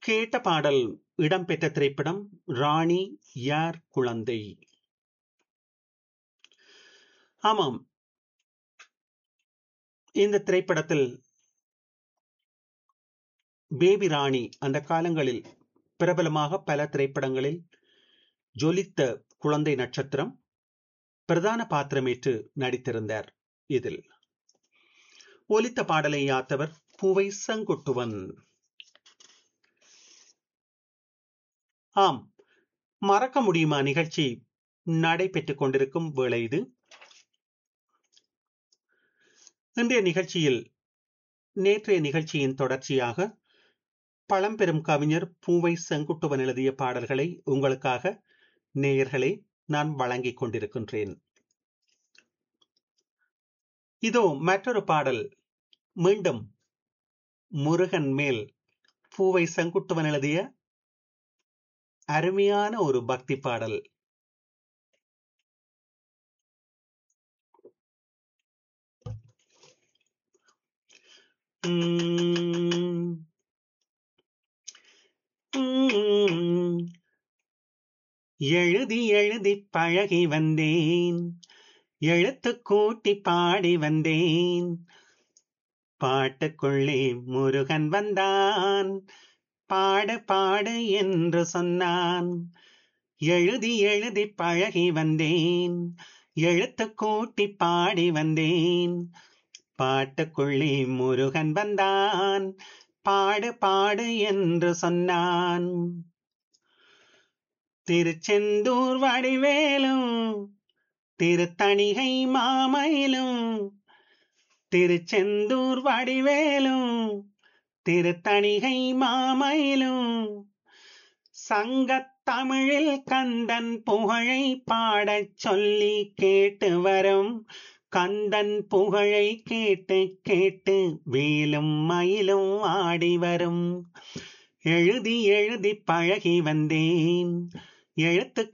கேட்ட பாடல் இடம்பெற்ற திரைப்படம் ராணி யார் குழந்தை ஆமாம் இந்த திரைப்படத்தில் பேபி ராணி அந்த காலங்களில் பிரபலமாக பல திரைப்படங்களில் ஜொலித்த குழந்தை நட்சத்திரம் பிரதான பாத்திரமேற்று நடித்திருந்தார் இதில் ஒலித்த பாடலை யாத்தவர் பூவை செங்குட்டுவன் ஆம் மறக்க முடியுமா நிகழ்ச்சி நடைபெற்றுக் கொண்டிருக்கும் வேளை இது இன்றைய நிகழ்ச்சியில் நேற்றைய நிகழ்ச்சியின் தொடர்ச்சியாக பழம்பெரும் கவிஞர் பூவை செங்குட்டுவன் எழுதிய பாடல்களை உங்களுக்காக நேயர்களே நான் வழங்கிக் கொண்டிருக்கின்றேன் இதோ மற்றொரு பாடல் மீண்டும் முருகன் மேல் பூவை செங்குட்டுவன் எழுதிய அருமையான ஒரு பக்தி பாடல் எழுதி எழுதி பழகி வந்தேன் எழுத்து கூட்டி பாடி வந்தேன் பாட்டுக்குள்ளே முருகன் வந்தான் பாடு பாடு என்று சொன்னான் எழுதி எழுதி பழகி வந்தேன் எழுத்து கூட்டி பாடி வந்தேன் பாட்டுக்குள்ளே முருகன் வந்தான் பாடு பாடு என்று சொன்னான் திருச்செந்தூர் வடிவேலும் திருத்தணிகை மாமயிலும் திருச்செந்தூர் வடிவேலும் திருத்தணிகை மாமயிலும் சங்கத் தமிழில் கந்தன் புகழை பாடச் சொல்லி கேட்டு வரும் கந்தன் புகழை கேட்டு கேட்டு வேலும் மயிலும் ஆடி வரும் எழுதி எழுதி பழகி வந்தேன் எழுத்து